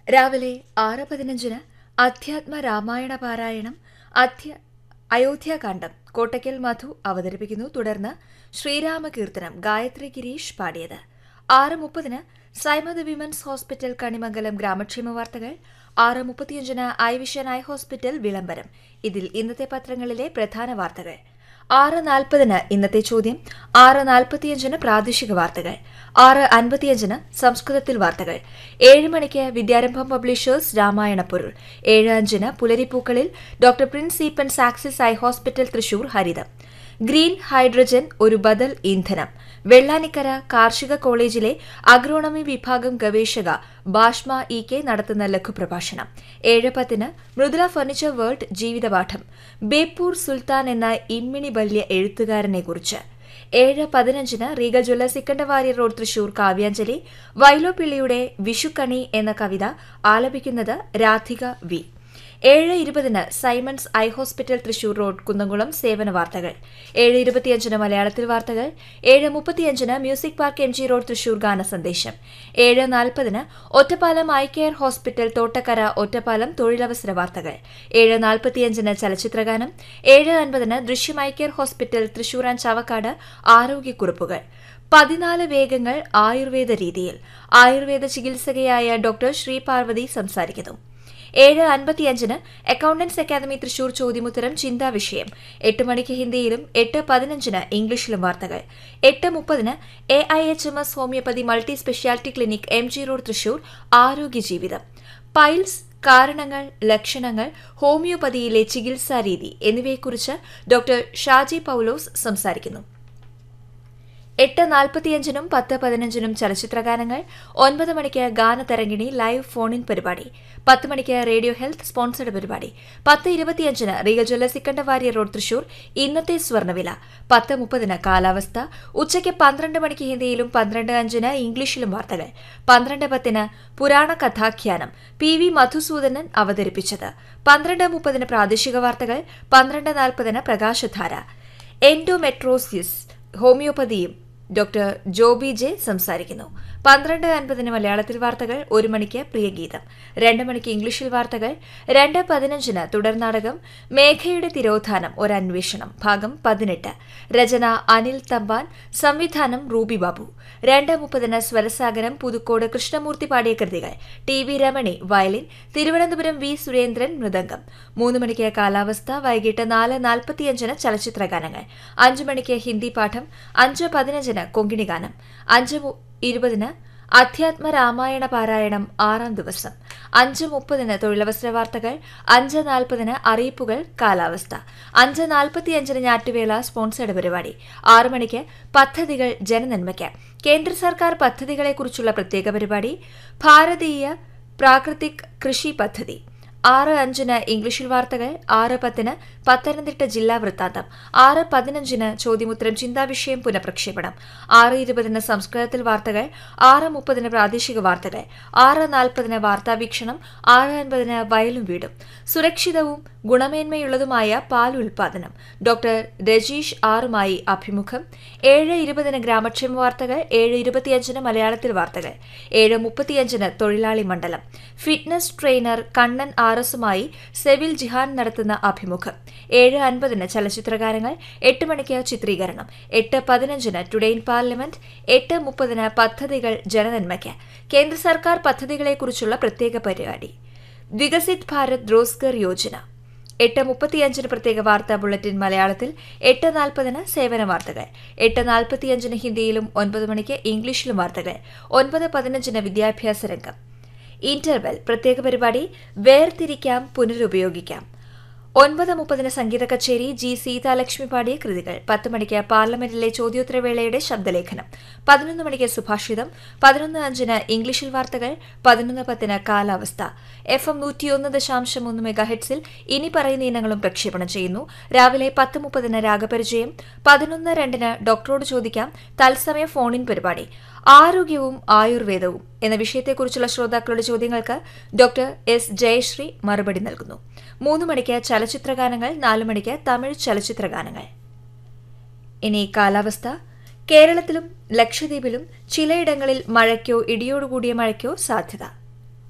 രാവിലെ ആറ് പതിനഞ്ചിന് അധ്യാത്മ രാമായണ പാരായണം അധ്യ അയോധ്യാകാന്ഡം കോട്ടയ്ക്കൽ മധു അവതരിപ്പിക്കുന്നു തുടർന്ന് ശ്രീരാമകീർത്തനം ഗായത്രി ഗിരീഷ് പാടിയത് ആറ് മുപ്പതിന് സൈമദ് വിമൻസ് ഹോസ്പിറ്റൽ കണിമംഗലം ഗ്രാമക്ഷേമ വാർത്തകൾ ആറ് മുപ്പത്തിയഞ്ചിന് ഐ വിഷൻ ഐ ഹോസ്പിറ്റൽ വിളംബരം ഇതിൽ ഇന്നത്തെ പത്രങ്ങളിലെ പ്രധാന വാർത്തകൾ ആറ് നാൽപ്പതിന് ഇന്നത്തെ ചോദ്യം ആറ് നാൽപ്പത്തിയഞ്ചിന് പ്രാദേശിക വാർത്തകൾ ആറ് അൻപത്തിയഞ്ചിന് സംസ്കൃതത്തിൽ വാർത്തകൾ ഏഴ് മണിക്ക് വിദ്യാരംഭം പബ്ലിഷേഴ്സ് രാമായണ പൊരുൾ ഏഴ് അഞ്ചിന് പുലരിപ്പൂക്കളിൽ ഡോക്ടർ പ്രിൻസ് ഈപ്പൻ സാക്സിസ് ഐ ഹോസ്പിറ്റൽ തൃശൂർ ഹരിതം ഗ്രീൻ ഹൈഡ്രജൻ ഒരു ബദൽ ഇന്ധനം വെള്ളാനിക്കര കാർഷിക കോളേജിലെ അഗ്രോണമി വിഭാഗം ഗവേഷക ബാഷ്മ ഇ കെ നടത്തുന്ന ലഘുപ്രഭാഷണം ഏഴ് പത്തിന് മൃദുല ഫർണിച്ചർ വേൾഡ് ജീവിതപാഠം ബേപ്പൂർ സുൽത്താൻ എന്ന ഇമ്മിണി ബല്യ എഴുത്തുകാരനെക്കുറിച്ച് ഏഴ് പതിനഞ്ചിന് റീഗൽ ജ്വല്ല സിക്കണ്ടവാരി റോഡ് തൃശൂർ കാവ്യാഞ്ജലി വൈലോപ്പിള്ളിയുടെ വിഷുക്കണി എന്ന കവിത ആലപിക്കുന്നത് രാധിക വി ഏഴ് ഇരുപതിന് Simons eye hospital Thrissur road Kunnamkulam സേവന വാർത്തകൾ ഏഴ് ഇരുപത്തിയഞ്ചിന് മലയാളത്തിൽ വാർത്തകൾ ഏഴ് മുപ്പത്തിയഞ്ചിന് music park M G road Thrissur ഗാന സന്ദേശം ഏഴ് നാൽപ്പതിന് Ottapalam eye care hospital Thottakkara Ottapalam തൊഴിലവസര വാർത്തകൾ ഏഴ് നാൽപ്പത്തിയഞ്ചിന് ചലച്ചിത്രഗാനം ഏഴ് അൻപതിന് ദൃശ്യം I care hospital Thrissur and Chavakkad ആരോഗ്യക്കുറിപ്പുകൾ പതിനാല് വേഗങ്ങൾ ആയുർവേദ രീതിയിൽ ആയുർവേദ ചികിത്സകയായ ഡോക്ടർ ശ്രീ പാർവതി സംസാരിക്കുന്നു ഏഴ് അൻപത്തിയഞ്ചിന് അക്കൌണ്ടൻസ് അക്കാദമി തൃശൂർ ചോദ്യമുത്തരം ചിന്താ വിഷയം എട്ട് മണിക്ക് ഹിന്ദിയിലും എട്ട് പതിനഞ്ചിന് ഇംഗ്ലീഷിലും വാർത്തകൾ എട്ട് മുപ്പതിന് A I H M S homeopathy multi speciality clinic M G road Thrissur ആരോഗ്യ ജീവിതം പൈൽസ് കാരണങ്ങൾ ലക്ഷണങ്ങൾ ഹോമിയോപ്പതിയിലെ ചികിത്സാരീതി എന്നിവയെക്കുറിച്ച് ഡോക്ടർ ഷാജി പൌലോസ് സംസാരിക്കുന്നു എട്ട് നാൽപ്പത്തിയഞ്ചിനും പത്ത് പതിനഞ്ചിനും ചലച്ചിത്രഗാനങ്ങൾ ഒൻപത് മണിക്ക് ഗാനതരംഗിണി ലൈവ് ഫോൺ ഇൻ പരിപാടി പത്ത് മണിക്ക് റേഡിയോ ഹെൽത്ത് സ്പോൺസർഡ് പരിപാടി പത്ത് ഇരുപത്തിയഞ്ചിന് റീഗൽ ജ്വല്ല സിക്കണ്ടവാരി റോഡ് തൃശൂർ ഇന്നത്തെ സ്വർണ്ണവില പത്ത് മുപ്പതിന് കാലാവസ്ഥ ഉച്ചയ്ക്ക് പന്ത്രണ്ട് മണിക്ക് ഹിന്ദിയിലും പന്ത്രണ്ട് അഞ്ചിന് ഇംഗ്ലീഷിലും വാർത്തകൾ പന്ത്രണ്ട് പത്തിന് പുരാണ കഥാഖ്യാനം പി വി മധുസൂദനൻ അവതരിപ്പിച്ചത് പന്ത്രണ്ട് മുപ്പതിന് പ്രാദേശിക വാർത്തകൾ പന്ത്രണ്ട് നാൽപ്പതിന് പ്രകാശധാര എൻഡോമെട്രോസിസ് ഹോമിയോപ്പതിയും ഡോക്ടർ ജോബി ജെ സംസാരിക്കുന്നു പന്ത്രണ്ട് അൻപതിന് മലയാളത്തിൽ വാർത്തകൾ ഒരു മണിക്ക് പ്രിയഗീതം രണ്ട് മണിക്ക് ഇംഗ്ലീഷിൽ വാർത്തകൾ രണ്ട് പതിനഞ്ചിന് തുടർനാടകം മേഘയുടെ തിരോധാനം ഒരു അന്വേഷണം ഭാഗം പതിനെട്ട് രചന അനിൽ തമ്പാൻ സംവിധാനം റൂബി ബാബു രണ്ട് മുപ്പതിന് സ്വരസാഗരം പുതുക്കോട് കൃഷ്ണമൂർത്തി പാടിയ കൃതികൾ T V Ramani violin Thiruvananthapuram V Surendran mridangam മൂന്ന് മണിക്ക് കാലാവസ്ഥ വൈകിട്ട് നാല് നാൽപ്പത്തിയഞ്ചിന് ചലച്ചിത്രഗാനങ്ങൾ അഞ്ച് മണിക്ക് ഹിന്ദി പാഠം അഞ്ച് പതിനഞ്ചിന് കൊങ്കിണി ഗാനം അഞ്ച് ഇരുപതിന് അധ്യാത്മ രാമായണ പാരായണം ആറാം ദിവസം അഞ്ച് മുപ്പതിന് തൊഴിലവസര വാർത്തകൾ അഞ്ച് നാൽപ്പതിന് അറിയിപ്പുകൾ കാലാവസ്ഥ അഞ്ച് നാൽപ്പത്തിയഞ്ചിന് ഞാറ്റുവേല സ്പോൺസേഡ് പരിപാടി ആറ് മണിക്ക് പദ്ധതികൾ ജനനന്മയ്ക്ക് കേന്ദ്ര സർക്കാർ പദ്ധതികളെക്കുറിച്ചുള്ള പ്രത്യേക പരിപാടി ഭാരതീയ പ്രാകൃതിക് കൃഷി പദ്ധതി ആറ് അഞ്ചിന് ഇംഗ്ലീഷിൽ വാർത്തകൾ ആറ് പത്തിന് പത്തനംതിട്ട ജില്ലാ വൃത്താന്തം ആറ് പതിനഞ്ചിന് ചോദ്യമുത്തരം ചിന്താവിഷയം പുനഃപ്രക്ഷേപണം ആറ് ഇരുപതിന് സംസ്കൃതത്തിൽ വാർത്തകൾ ആറ് മുപ്പതിന് പ്രാദേശിക വാർത്തകൾ ആറ് നാൽപ്പതിന് വാർത്താവീക്ഷണം ആറ് അൻപതിന് വയലും വീടും സുരക്ഷിതവും ഗുണമേന്മയുള്ളതുമായ പാൽ ഉൽപാദനം ഡോക്ടർ രജീഷ് ആറുമായി അഭിമുഖം ഏഴ് ഇരുപതിന് ഗ്രാമക്ഷേമ വാർത്തകൾ ഏഴ് ഇരുപത്തിയഞ്ചിന് മലയാളത്തിൽ വാർത്തകൾ ഏഴ് മുപ്പത്തിയഞ്ചിന് തൊഴിലാളി മണ്ഡലം ഫിറ്റ്നസ് ട്രെയിനർ കണ്ണൻ ആർ എസുമായി സെവിൽ ജിഹാൻ നടത്തുന്ന അഭിമുഖം ഏഴ് അൻപതിന് ചലച്ചിത്രഗാനങ്ങൾ എട്ട് മണിക്ക് ചിത്രീകരണം എട്ട് പതിനഞ്ചിന് ടുഡേ ഇൻ പാർലമെന്റ് എട്ട് മുപ്പതിന് പദ്ധതികൾ ജനനന്മയ്ക്ക് കേന്ദ്ര സർക്കാർ പദ്ധതികളെക്കുറിച്ചുള്ള പ്രത്യേക പരിപാടി വികസിത് ഭാരത് റോസ്ഗർ യോജന എട്ട് മുപ്പത്തിയഞ്ചിന് പ്രത്യേക വാർത്താ ബുള്ളറ്റിൻ മലയാളത്തിൽ എട്ട് നാൽപ്പതിന് സേവന വാർത്തകൾ എട്ട് നാൽപ്പത്തിയഞ്ചിന് ഹിന്ദിയിലും ഒൻപത് മണിക്ക് ഇംഗ്ലീഷിലും വാർത്തകൾ ഒൻപത് പതിനഞ്ചിന് വിദ്യാഭ്യാസ രംഗം ഇന്റർവെൽ പ്രത്യേക പരിപാടി വേർതിരിക്കാം പുനരുപയോഗിക്കാം ഒൻപത് മുപ്പതിന് സംഗീത കച്ചേരി ജി സീതാലക്ഷ്മി പാടിയ കൃതികൾ പത്ത് മണിക്ക് പാർലമെന്റിലെ ചോദ്യോത്തരവേളയുടെ ശബ്ദലേഖനം പതിനൊന്ന് മണിക്ക് സുഭാഷിതം പതിനൊന്ന് അഞ്ചിന് ഇംഗ്ലീഷിൽ വാർത്തകൾ പതിനൊന്ന് പത്തിന് കാലാവസ്ഥ എഫ് എം നൂറ്റിയൊന്ന് ദശാംശം ഒന്ന് മെഗാഹെഡ്സിൽ ഇനി പറയുന്ന ഇനങ്ങളും പ്രക്ഷേപണം ചെയ്യുന്നു രാവിലെ പത്ത് മുപ്പതിന് രാഗപരിചയം പതിനൊന്ന് രണ്ടിന് ഡോക്ടറോട് ചോദിക്കാം തത്സമയ ഫോണിൻ പരിപാടി ആരോഗ്യവും ആയുർവേദവും എന്ന വിഷയത്തെക്കുറിച്ചുള്ള ശ്രോതാക്കളുടെ ചോദ്യങ്ങൾക്ക് ഡോക്ടർ എസ് ജയശ്രീ മറുപടി നൽകുന്നു മൂന്ന് മണിക്ക് ചലച്ചിത്രഗാനങ്ങൾ നാല് മണിക്ക് തമിഴ് ചലച്ചിത്രഗാനങ്ങൾ ഇനി കാലാവസ്ഥ കേരളത്തിലും ലക്ഷദ്വീപിലും ചിലയിടങ്ങളിൽ മഴയ്ക്കോ ഇടിയോടുകൂടിയ മഴയ്ക്കോ സാധ്യത